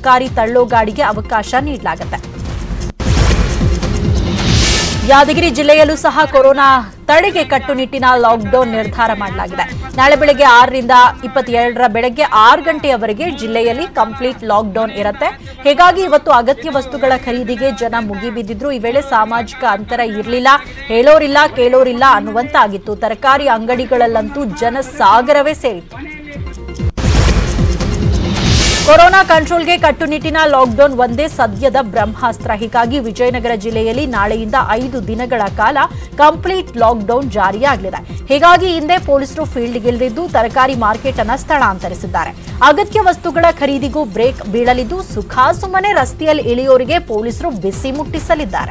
ತರಕಾರಿ ತಳ್ಳೋ ಗಾಡಿಗೆ ಅವಕಾಶ ನೀಡಲಾಗುತ್ತೆ ಯಾದಗಿರಿ ಜಿಲ್ಲೆಯಲ್ಲೂ ಸಹ ಕೊರೋನಾ ತಡೆಗೆ ಕಟ್ಟುನಿಟ್ಟಿನ ಲಾಕ್ಡೌನ್ ನಿರ್ಧಾರ ಮಾಡಲಾಗಿದೆ ನಾಳೆ ಬೆಳಗ್ಗೆ ಆರರಿಂದ ಇಪ್ಪತ್ತೆರಡರ ಬೆಳಗ್ಗೆ ಆರು ಗಂಟೆಯವರೆಗೆ ಜಿಲ್ಲೆಯಲ್ಲಿ ಕಂಪ್ಲೀಟ್ ಲಾಕ್ಡೌನ್ ಇರುತ್ತೆ ಹೀಗಾಗಿ ಇವತ್ತು ಅಗತ್ಯ ವಸ್ತುಗಳ ಖರೀದಿಗೆ ಜನ ಮುಗಿಬಿದ್ದಿದ್ರು ಈ ವೇಳೆ ಸಾಮಾಜಿಕ ಅಂತರ ಇರಲಿಲ್ಲ ಹೇಳೋರಿಲ್ಲ ಕೇಳೋರಿಲ್ಲ ಅನ್ನುವಂತಾಗಿತ್ತು ತರಕಾರಿ ಅಂಗಡಿಗಳಲ್ಲಂತೂ ಜನಸಾಗರವೇ ಸೇರಿತ್ತು ಕೊರೋನಾ ಕಂಟ್ರೋಲ್ಗೆ ಕಟ್ಟುನಿಟ್ಟಿನ ಲಾಕ್ಡೌನ್ ಒಂದೇ ಸದ್ಯದ ಬ್ರಹ್ಮಾಸ್ತ್ರ ಹೀಗಾಗಿ ವಿಜಯನಗರ ಜಿಲ್ಲೆಯಲ್ಲಿ ನಾಳೆಯಿಂದ ಐದು ದಿನಗಳ ಕಾಲ ಕಂಪ್ಲೀಟ್ ಲಾಕ್ಡೌನ್ ಜಾರಿಯಾಗಲಿದೆ ಹೀಗಾಗಿ ಹಿಂದೆ ಪೊಲೀಸರು ಫೀಲ್ಡ್ಗಿಳಿದಿದ್ದು ತರಕಾರಿ ಮಾರ್ಕೆಟ್ ಅನ್ನ ಸ್ಥಳಾಂತರಿಸಿದ್ದಾರೆ ಅಗತ್ಯ ವಸ್ತುಗಳ ಖರೀದಿಗೂ ಬ್ರೇಕ್ ಬೀಳಲಿದ್ದು ಸುಖಾಸುಮ್ಮನೆ ರಸ್ತೆಯಲ್ಲಿ ಇಳಿಯೋರಿಗೆ ಪೊಲೀಸರು ಬಿಸಿ ಮುಟ್ಟಿಸಲಿದ್ದಾರೆ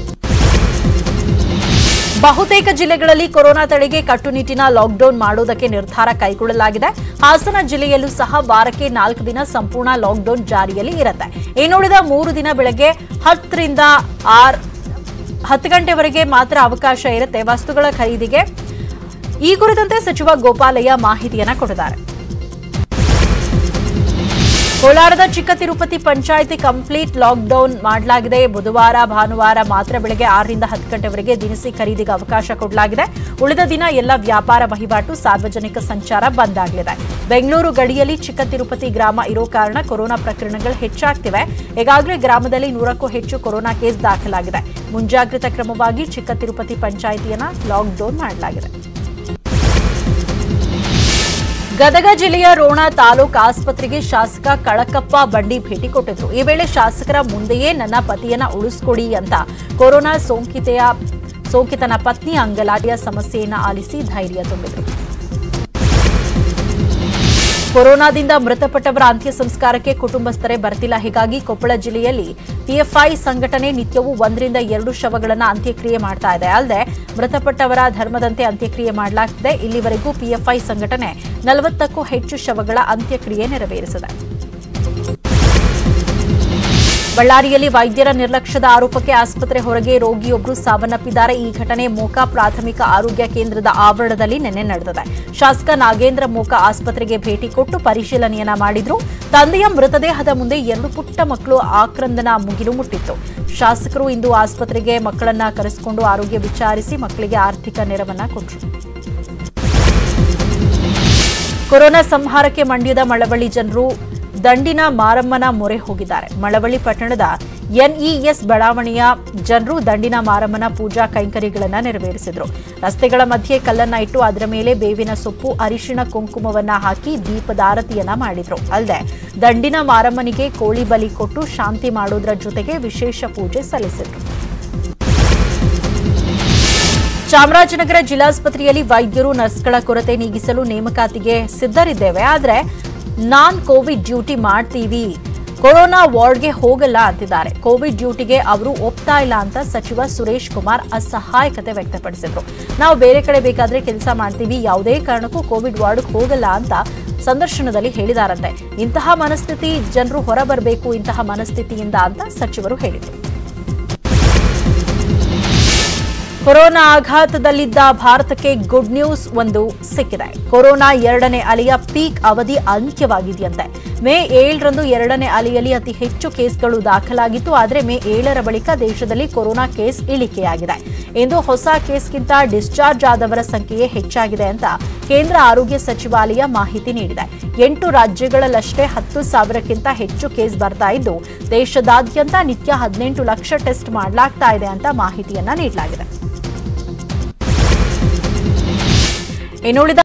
ಬಹುತೇಕ ಜಿಲ್ಲೆಗಳಲ್ಲಿ ಕೊರೋನಾ ತಡೆಗೆ ಕಟ್ಟುನಿಟ್ಟಿನ ಲಾಕ್ಡೌನ್ ಮಾಡುವುದಕ್ಕೆ ನಿರ್ಧಾರ ಕೈಗೊಳ್ಳಲಾಗಿದೆ ಹಾಸನ ಜಿಲ್ಲೆಯಲ್ಲೂ ಸಹ ವಾರಕ್ಕೆ ನಾಲ್ಕು ದಿನ ಸಂಪೂರ್ಣ ಲಾಕ್ಡೌನ್ ಜಾರಿಯಲ್ಲಿ ಇರುತ್ತೆ ಇನ್ನುಳಿದ ಮೂರು ದಿನ ಬೆಳಗ್ಗೆ ಹತ್ತರಿಂದ ಆರ್ ಹತ್ತು ಗಂಟೆವರೆಗೆ ಮಾತ್ರ ಅವಕಾಶ ಇರುತ್ತೆ ವಸ್ತುಗಳ ಖರೀದಿಗೆ ಈ ಕುರಿತಂತೆ ಸಚಿವ ಗೋಪಾಲಯ್ಯ ಮಾಹಿತಿಯನ್ನ ಕೊಟ್ಟಿದ್ದಾರೆ ಕೋಲಾರದ ಚಿಕ್ಕ ತಿರುಪತಿ ಪಂಚಾಯಿತಿ ಕಂಪ್ಲೀಟ್ ಲಾಕ್ಡೌನ್ ಮಾಡಲಾಗಿದೆ ಬುಧವಾರ ಭಾನುವಾರ ಮಾತ್ರ ಬೆಳಗ್ಗೆ ಆರರಿಂದ ಹತ್ತು ಗಂಟೆವರೆಗೆ ದಿನಸಿ ಖರೀದಿಗೆ ಅವಕಾಶ ಕೊಡಲಾಗಿದೆ ಉಳಿದ ದಿನ ಎಲ್ಲ ವ್ಯಾಪಾರ ವಹಿವಾಟು ಸಾರ್ವಜನಿಕ ಸಂಚಾರ ಬಂದ್ ಆಗಲಿದೆ ಬೆಂಗಳೂರು ಗಡಿಯಲ್ಲಿ ಚಿಕ್ಕ ತಿರುಪತಿ ಗ್ರಾಮ ಇರೋ ಕಾರಣ ಕೊರೋನಾ ಪ್ರಕರಣಗಳು ಹೆಚ್ಚಾಗ್ತಿವೆ ಈಗಾಗಲೇ ಗ್ರಾಮದಲ್ಲಿ ನೂರಕ್ಕೂ ಹೆಚ್ಚು ಕೊರೋನಾ ಕೇಸ್ ದಾಖಲಾಗಿದೆ ಮುಂಜಾಗ್ರತಾ ಕ್ರಮವಾಗಿ ಚಿಕ್ಕ ತಿರುಪತಿ ಪಂಚಾಯಿತಿಯನ್ನ ಲಾಕ್ಡೌನ್ ಮಾಡಲಾಗಿದೆ ಗದಗ ಜಿಲ್ಲೆಯ ರೋಣ ತಾಲೂಕ್ ಆಸ್ಪತ್ರೆಗೆ ಶಾಸಕ ಕಳಕಪ್ಪ ಬಂಡಿ ಭೇಟಿ ಕೊಟ್ಟಿದ್ರು ಈ ವೇಳೆ ಶಾಸಕರ ಮುಂದೆಯೇ ನನ್ನ ಪತಿಯನ್ನ ಉಳಿಸ್ಕೊಡಿ ಅಂತ ಕೊರೋನಾ ಸೋಂಕಿತೆಯ ಸೋಂಕಿತನ ಪತ್ನಿ ಅಂಗಲಾಟಿಯ ಸಮಸ್ಯೆಯನ್ನ ಆಲಿಸಿ ಧೈರ್ಯ ತುಂಬಿದ್ರು ಕೊರೋನಾದಿಂದ ಮೃತಪಟ್ಟವರ ಅಂತ್ಯ ಸಂಸ್ಕಾರಕ್ಕೆ ಕುಟುಂಬಸ್ಥರೇ ಬರ್ತಿಲ್ಲ ಹೀಗಾಗಿ ಕೊಪ್ಪಳ ಜಿಲ್ಲೆಯಲ್ಲಿ ಪಿಎಫ್ಐ ಸಂಘಟನೆ ನಿತ್ಯವೂ ಒಂದರಿಂದ ಎರಡು ಶವಗಳನ್ನು ಅಂತ್ಯಕ್ರಿಯೆ ಮಾಡ್ತಾ ಇದೆ ಅಲ್ಲದೆ ಮೃತಪಟ್ಟವರ ಧರ್ಮದಂತೆ ಅಂತ್ಯಕ್ರಿಯೆ ಮಾಡಲಾಗ್ತಿದೆ ಇಲ್ಲಿವರೆಗೂ ಪಿಎಫ್ಐ ಸಂಘಟನೆ ನಲವತ್ತಕ್ಕೂ ಹೆಚ್ಚು ಶವಗಳ ಅಂತ್ಯಕ್ರಿಯೆ ನೆರವೇರಿಸಿದೆ ಬಳ್ಳಾರಿಯಲ್ಲಿ ವೈದ್ಯರ ನಿರ್ಲಕ್ಷ್ಯದ ಆರೋಪಕ್ಕೆ ಆಸ್ಪತ್ರೆ ಹೊರಗೆ ರೋಗಿಯೊಬ್ಬರು ಸಾವನ್ನಪ್ಪಿದ್ದಾರೆ ಈ ಘಟನೆ ಮೋಕಾ ಪ್ರಾಥಮಿಕ ಆರೋಗ್ಯ ಕೇಂದ್ರದ ಆವರಣದಲ್ಲಿ ನಿನ್ನೆ ನಡೆದಿದೆ ಶಾಸಕ ನಾಗೇಂದ್ರ ಮೋಕಾ ಆಸ್ಪತ್ರೆಗೆ ಭೇಟಿ ಕೊಟ್ಟು ಪರಿಶೀಲನೆಯನ್ನ ಮಾಡಿದ್ರು ತಂದೆಯ ಮೃತದೇಹದ ಮುಂದೆ ಎರಡು ಪುಟ್ಟ ಮಕ್ಕಳು ಆಕ್ರಂದನ ಮುಗಿಲು ಮುಟ್ಟಿತ್ತು ಶಾಸಕರು ಇಂದು ಆಸ್ಪತ್ರೆಗೆ ಮಕ್ಕಳನ್ನ ಕರೆಸಿಕೊಂಡು ಆರೋಗ್ಯ ವಿಚಾರಿಸಿ ಮಕ್ಕಳಿಗೆ ಆರ್ಥಿಕ ನೆರವನ್ನ ಕೊಟ್ಟರು ಕೊರೋನಾ ಸಂಹಾರಕ್ಕೆ ಮಂಡ್ಯದ ಮಳವಳ್ಳಿ ಜನರು ದಂಡಿನ ಮಾರಮ್ಮನ ಮೊರೆ ಹೋಗಿದ್ದಾರೆ ಮಳವಳ್ಳಿ ಪಟ್ಟಣದ ಎನ್ಇಎಸ್ ಬಡಾವಣೆಯ ಜನರು ದಂಡಿನ ಮಾರಮ್ಮನ ಪೂಜಾ ಕೈಂಕರ್ಯಗಳನ್ನು ನೆರವೇರಿಸಿದರು ರಸ್ತೆಗಳ ಮಧ್ಯೆ ಕಲ್ಲನ್ನ ಇಟ್ಟು ಅದರ ಮೇಲೆ ಬೇವಿನ ಸೊಪ್ಪು ಅರಿಶಿಣ ಕುಂಕುಮವನ್ನ ಹಾಕಿ ದೀಪದಾರತಿಯನ್ನ ಮಾಡಿದ್ರು ಅಲ್ಲದೆ ದಂಡಿನ ಮಾರಮ್ಮನಿಗೆ ಕೋಳಿ ಬಲಿ ಕೊಟ್ಟು ಶಾಂತಿ ಮಾಡೋದ್ರ ಜೊತೆಗೆ ವಿಶೇಷ ಪೂಜೆ ಸಲ್ಲಿಸಿದ್ರು ಚಾಮರಾಜನಗರ ಜಿಲ್ಲಾಸ್ಪತ್ರೆಯಲ್ಲಿ ವೈದ್ಯರು ನರ್ಸ್ಗಳ ಕೊರತೆ ನೀಗಿಸಲು ನೇಮಕಾತಿಗೆ ಸಿದ್ಧರಿದ್ದೇವೆ ಆದರೆ ನಾನ್ ಕೋವಿಡ್ ಡ್ಯೂಟಿ ಮಾಡ್ತೀವಿ ಕೊರೋನಾ ವಾರ್ಡ್ಗೆ ಹೋಗಲ್ಲ ಅಂತಿದ್ದಾರೆ ಕೋವಿಡ್ ಡ್ಯೂಟಿಗೆ ಅವರು ಒಪ್ತಾ ಇಲ್ಲ ಅಂತ ಸಚಿವ ಸುರೇಶ್ ಕುಮಾರ್ ಅಸಹಾಯಕತೆ ವ್ಯಕ್ತಪಡಿಸಿದ್ರು ನಾವು ಬೇರೆ ಕಡೆ ಬೇಕಾದ್ರೆ ಕೆಲಸ ಮಾಡ್ತೀವಿ ಯಾವುದೇ ಕಾರಣಕ್ಕೂ ಕೋವಿಡ್ ವಾರ್ಡ್ಗೆ ಹೋಗಲ್ಲ ಅಂತ ಸಂದರ್ಶನದಲ್ಲಿ ಹೇಳಿದಾರಂತೆ ಇಂತಹ ಮನಸ್ಥಿತಿ ಜನರು ಹೊರಬರಬೇಕು ಇಂತಹ ಮನಸ್ಥಿತಿಯಿಂದ ಅಂತ ಸಚಿವರು ಹೇಳಿದರು ಕೊರೋನಾ ಆಘಾತದಲ್ಲಿದ್ದ ಭಾರತಕ್ಕೆ ಗುಡ್ ನ್ಯೂಸ್ ಒಂದು ಸಿಕ್ಕಿದೆ ಕೊರೋನಾ ಎರಡನೇ ಅಲೆಯ ಪೀಕ್ ಅವಧಿ ಅಂತ್ಯವಾಗಿದೆಯಂತೆ ಮೇ ಏಳರಂದು ಎರಡನೇ ಅಲೆಯಲ್ಲಿ ಅತಿ ಹೆಚ್ಚು ಕೇಸ್ಗಳು ದಾಖಲಾಗಿತ್ತು ಆದರೆ ಮೇ ಏಳರ ಬಳಿಕ ದೇಶದಲ್ಲಿ ಕೊರೋನಾ ಕೇಸ್ ಇಳಿಕೆಯಾಗಿದೆ ಇಂದು ಹೊಸ ಕೇಸ್ಗಿಂತ ಡಿಸ್ಚಾರ್ಜ್ ಆದವರ ಸಂಖ್ಯೆಯೇ ಹೆಚ್ಚಾಗಿದೆ ಅಂತ ಕೇಂದ್ರ ಆರೋಗ್ಯ ಸಚಿವಾಲಯ ಮಾಹಿತಿ ನೀಡಿದೆ ಎಂಟು ರಾಜ್ಯಗಳಲ್ಲಷ್ಟೇ ಹತ್ತು ಸಾವಿರಕ್ಕಿಂತ ಹೆಚ್ಚು ಕೇಸ್ ಬರ್ತಾ ಇದ್ದು ದೇಶದಾದ್ಯಂತ ನಿತ್ಯ ಹದಿನೆಂಟು ಲಕ್ಷ ಟೆಸ್ಟ್ ಮಾಡಲಾಗ್ತಾ ಇದೆ ಅಂತ ಮಾಹಿತಿಯನ್ನ ನೀಡಲಾಗಿದೆ ಇನ್ನುಳಿದ